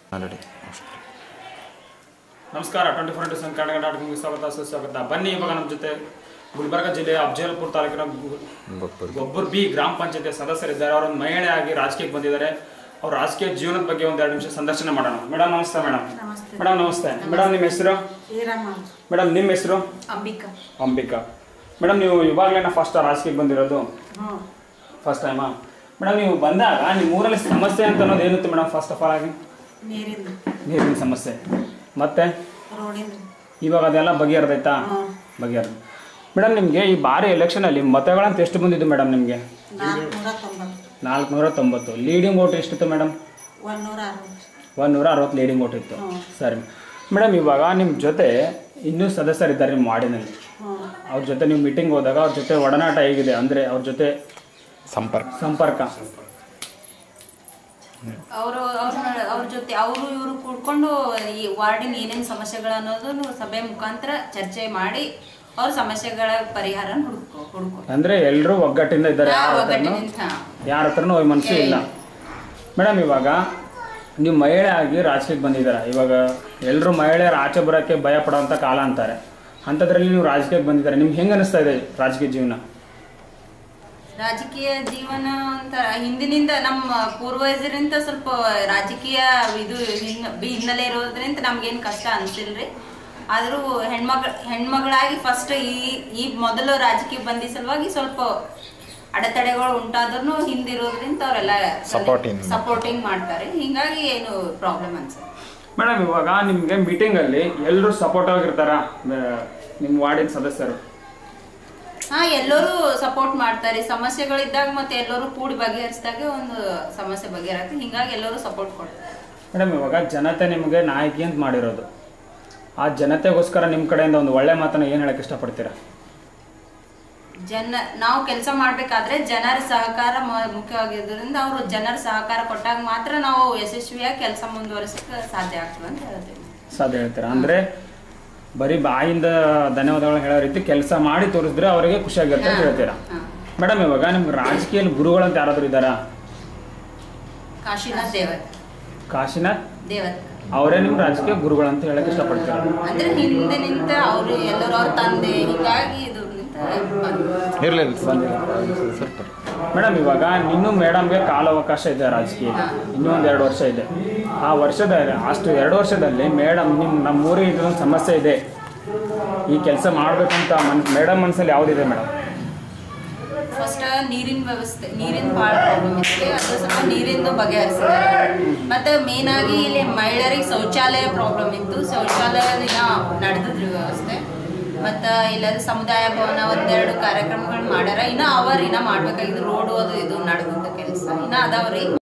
Already ನಮಸ್ಕಾರ twenty four into seven Kannada dot ಕಾಮ್ಗೆ ಸ್ವಾಗತ ಸುಸ್ವಾಗತ ಬನ್ನಿ ಇವಾಗ ನಮ್ಮ ಜೊತೆ ಗುಲ್ಬರ್ಗ ಜಿಲ್ಲೆಯ ಅಫಜಲ್ಪುರ ತಾಲೂಕಿನ ಗು- ಗೊಬ್ಬರ ಬಿ ಗ್ರಾಮ ಪಂಚಾಯತಿ ಸದಸ್ಯರಿದ್ದಾರೆ ಅವರೊಂದು ಮಹಿಳೆಯಾಗಿ ರಾಜಕೀಯಕ್ಕೆ ಬಂದಿದ್ದಾರೆ ಅವ್ರ ರಾಜಕೀಯ ಜೀವನದ ಬಗ್ಗೆ ಒಂದು ಎರಡು ನಿಮಿಷ ಸಂದರ್ಶನ ಮಾಡೋಣ ಮೇಡಮ್ ನಮಸ್ತೆ ಮೇಡಮ್ ನಮಸ್ತೆ ಮೇಡಮ್ ನಮಸ್ತೆ ಮೇಡಮ್ ನಿಮ್ಮ ಹೆಸರು ಈರಮ್ಮ ಮೇಡಮ್ ನಿಮ್ಮ ಹೆಸರು ಅಂಬಿಕಾ ಅಂಬಿಕಾ ಮೇಡಮ್ ನೀವು ಇವಾಗಲೇ ಫಸ್ಟ್ ರಾಜಕೀಯಕ್ಕೆ ಬಂದಿರೋದು ಹ್ಞೂ ಫಸ್ಟ್ ಟೈಮಾ ಮೇಡಮ್ ನೀವು ಬಂದಾಗ ನಿಮ್ಮ ಊರಲ್ಲಿ ಸಮಸ್ಯೆ ಅಂತ ಅನ್ನೋದು ಏನಿತ್ತು ಮೇಡಮ್ ಫಸ್ಟ್ ಆಫ್ ಆಲ್ ಆಗಿ ನೀರಿಂದ ನೀರಿನ ಸಮಸ್ಯೆ ಮತ್ತೆ ರೋಡಿಂದ ಇವಾಗ ಅದೆಲ್ಲ ಬಗೆಹರ್ದೈತಾ ಹ್ಞೂ ಬಗೆಹರ್ದು ಮೇಡಮ್ ನಿಮಗೆ ಈ ಬಾರಿ ಎಲೆಕ್ಷನಲ್ಲಿ ಮತಗಳಂತ ಎಷ್ಟು ಬಂದಿದ್ದು ಮೇಡಮ್ ನಿಮಗೆ ನಾಲ್ಕುನೂರ ತೊಂಬತ್ತು ನಾಲ್ಕುನೂರ ತೊಂಬತ್ತು ಲೀಡಿಂಗ್ ಓಟ್ ಎಷ್ಟಿತ್ತು ಮೇಡಮ್ ಒಂದೂರ ಅರವತ್ತು ಒಂದೂರ ಅರವತ್ತು ಲೀಡಿಂಗ್ ಓಟ್ ಇತ್ತು ಹ್ಞೂ. ಸರಿ ಮೇಡಮ್ ಇವಾಗ ನಿಮ್ಮ ಜೊತೆ ಇನ್ನೂ ಸದಸ್ಯರಿದ್ದಾರೆ ನಿಮ್ಮ ವಾರ್ಡಿನಲ್ಲಿ ಹ್ಞೂ ಅವ್ರ ಜೊತೆ ನೀವು ಮೀಟಿಂಗ್ ಹೋದಾಗ ಅವ್ರ ಜೊತೆ ಒಡನಾಟ ಹೇಗಿದೆ ಅಂದರೆ ಅವ್ರ ಜೊತೆ ಸಂಪರ್ಕ ಸಂಪರ್ಕ ಅವರು ಅವ್ರ ಅವ್ರ ಜೊತೆ ಅವರು ಇವರು ಕೂಡ್ಕೊಂಡು ಈ ವಾರ್ಡಿನ ಏನೇನು ಸಮಸ್ಯೆಗಳು ಅನ್ನೋದನ್ನು ಸಭೆ ಮುಖಾಂತರ ಚರ್ಚೆ ಮಾಡಿ ಅವ್ರ ಸಮಸ್ಯೆಗಳ ಪರಿಹಾರ ಹುಡುಕೋ ಹುಡುಕೋ ಅಂದರೆ ಎಲ್ಲರೂ ಒಗ್ಗಟ್ಟಿಂದ ಇದ್ದಾರೆ ಯಾರ ಹತ್ರನೂ ಒಗ್ಗಟ್ಟಿನಿಂದ ಯಾರ ಹತ್ರನೂ ಮನಸ್ಸು ಇಲ್ಲ ಮೇಡಮ್ ಇವಾಗ ನೀವು ಮಹಿಳೆ ಆಗಿ ರಾಜಕೀಯಕ್ಕೆ ಬಂದಿದ್ದೀರಾ ಇವಾಗ ಎಲ್ಲರೂ ಮಹಿಳೆಯರು ಆಚೆ ಬರೋಕ್ಕೆ ಭಯ ಪಡೋವಂಥ ಕಾಲ ಅಂತಾರೆ ಅಂಥದ್ರಲ್ಲಿ ನೀವು ರಾಜಕೀಯಕ್ಕೆ ಬಂದಿದ್ದಾರೆ ನಿಮ್ಗೆ ಹೆಂಗೆ ಅನಿಸ್ತಾ ಇದೆ ರಾಜಕೀಯ ಜೀವನ ರಾಜಕೀಯ ಜೀವನ ಅಂತ ಹಿಂದಿನಿಂದ ನಮ್ಮ ಪೂರ್ವಜರಿಂದ ಸ್ವಲ್ಪ ರಾಜಕೀಯ ಇದು ಹಿನ್ನ ಬಿ- ಹಿನ್ನೆಲೆ ಇರೋದ್ರಿಂದ ನಮ್ಗೇನು ಕಷ್ಟ ಅನ್ಸಿಲ್ರಿ ಆದರೂ ಹೆಣ್ಮಗಳ ಹೆಣ್ಮಗಳಾಗಿ ಫಸ್ಟ್ ಈ ಈ ಮೊದಲು ರಾಜಕೀಯ ಬಂದಿ ಸಲುವಾಗಿ ಸ್ವಲ್ಪ ಅಡೆತಡೆಗಳು ಉಂಟಾದ್ರೂ ಹಿಂದಿರೋದ್ರಿಂದ ಅವರೆಲ್ಲ Supporting. ಸಪೋರ್ಟಿಂಗ್ ಮಾಡ್ತಾರೆ ಹಿಂಗಾಗಿ ಏನು ಪ್ರಾಬ್ಲಮ್ ಅನ್ಸಲ್ಲ ಮೇಡಮ್ ಇವಾಗ ನಿಮಗೆ ಮೀಟಿಂಗಲ್ಲಿ ಎಲ್ಲರೂ ಸಪೋರ್ಟ್ ಆಗಿರ್ತಾರ ನಿಮ್ಮ ವಾರ್ಡಿನ ಸದಸ್ಯರು ಹಾ ಎಲ್ಲರೂ ಸಪೋರ್ಟ್ ಮಾಡ್ತಾರೆ ಸಮಸ್ಯೆಗಳಿದ್ದಾಗ ಮತ್ತೆ ಎಲ್ಲರೂ ಕೂಡಿ ಬಗೆಹರಿಸಿದಾಗ ಒಂದು ಸಮಸ್ಯೆ ಬಗೆಹರತ್ತೆ ಹಿಂಗಾಗಿ ಎಲ್ಲರೂ ಸಪೋರ್ಟ್ ಕೊಡ್ತಾರೆ ಮೇಡಮ್ ಇವಾಗ ಜನತೆ ನಿಮಗೆ ನಾಯಕಿ ಅಂತ ಮಾಡಿರೋದು ಆ ಜನತೆಗೋಸ್ಕರ ನಿಮ್ಮ ಕಡೆಯಿಂದ ಒಂದು ಒಳ್ಳೆ ಮಾತನ್ನ ಏನು ಹೇಳಕ್ಕೆ ಇಷ್ಟಪಡ್ತೀರಾ ಜನ ನಾವು ಕೆಲಸ ಮಾಡ್ಬೇಕಾದ್ರೆ ಜನರ ಸಹಕಾರ ಮ- ಮುಖ್ಯವಾಗಿರೋದ್ರಿಂದ ಅವರು ಜನರ ಸಹಕಾರ ಕೊಟ್ಟಾಗ ಮಾತ್ರ ನಾವು ಯಶಸ್ವಿಯಾಗಿ ಕೆಲಸ ಮುಂದುವರಿಸಕ್ಕೆ ಸಾಧ್ಯ ಆಗ್ತದೆ ಅಂತ ಹೇಳ್ತೀವಿ ಸಾಧ್ಯ ಹೇಳ್ತೀರಾ ಅಂದರೆ ಬರೀ ಬಾಯಿಂದ ಧನ್ಯವಾದಗಳನ್ನ ಹೇಳೋ ರೀತಿ ಕೆಲಸ ಮಾಡಿ ತೋರಿಸಿದ್ರೆ ಅವರಿಗೆ ಖುಷಿಯಾಗಿರುತ್ತೆ ಅಂತ ಹೇಳ್ತೀರಾ ಹಾ. ಮೇಡಮ್ ಇವಾಗ ನಿಮ್ಗೆ ರಾಜಕೀಯ ಗುರುಗಳಂತ ಯಾರಾದರೂ ಇದ್ದಾರಾ ಕಾಶಿನಾಥ್ ದೇವತ್ ಕಾಶಿನಾಥ್ ದೇವತ್ ಅವರೇ ನಿಮ್ಮ ರಾಜಕೀಯ ಗುರುಗಳಂತ ಹೇಳಕ್ಕೆ ಇಷ್ಟಪಡ್ತೀರಾ ಅಂದ್ರೆ ಹಿಂದೆ ನಿಂತ ಅವರು ಎಲ್ಲರೂ ಅವ್ರ ತಂದೆ ಹೀಗಾಗಿ ಇದು ನಿಂತ ಬಂದ್ರು. ಇರಲಿಲ್ಲ ಸ್ವಲ್ಪ ಮೇಡಮ್ ಇವಾಗ ಇನ್ನೂ ಮೇಡಮ್ಗೆ ಕಾಲಾವಕಾಶ ಇದೆ ರಾಜಕೀಯ ಇನ್ನೂ ಒಂದು ಎರಡು ವರ್ಷ ಇದೆ ಆ ವರ್ಷದ ಅಷ್ಟು ಎರಡು ವರ್ಷದಲ್ಲಿ ಮೇಡಮ್ ನಿಮ್ಮ ನಮ್ಮ ಊರಿಗೆ ಇದೊಂದು ಸಮಸ್ಯೆ ಇದೆ ಈ ಕೆಲಸ ಮಾಡಬೇಕಂತ ಮನ್ ಮೇಡಮ್ ಮನಸ್ಸಲ್ಲಿ ಯಾವುದಿದೆ ಮೇಡಮ್ ಫಸ್ಟ್ ನೀರಿನ ವ್ಯವಸ್ಥೆ ನೀರಿನ ಭಾಳ ಪ್ರಾಬ್ಲಮ್ ಇತ್ತು ಅದು ಸ್ವಲ್ಪ ನೀರಿಂದು ಬಗೆಹರಿಸಿದ್ದಾರೆ ಮತ್ತೆ ಮೇನ್ ಆಗಿ ಇಲ್ಲಿ ಮಹಿಳೆಯರಿಗೆ ಶೌಚಾಲಯ ಪ್ರಾಬ್ಲಮ್ ಇತ್ತು ಶೌಚಾಲಯ ಇನ್ನ ನಡೆದಿದ್ರಿ ವ್ಯವಸ್ಥೆ ಮತ್ತು ಇಲ್ಲದ ಸಮುದಾಯ ಭವನ ಒಂದೆರಡು ಕಾರ್ಯಕ್ರಮಗಳು ಮಾಡ್ಯಾರ ಇನ್ನ ಅವರ್ ಇನ್ನ ಮಾಡ್ಬೇಕಾಗಿದ್ದು ರೋಡು ಅದು ಇದು ನಡೆದಂಥ ಕೆಲಸ ಇನ್ನ ಅದಾವ್ರಿ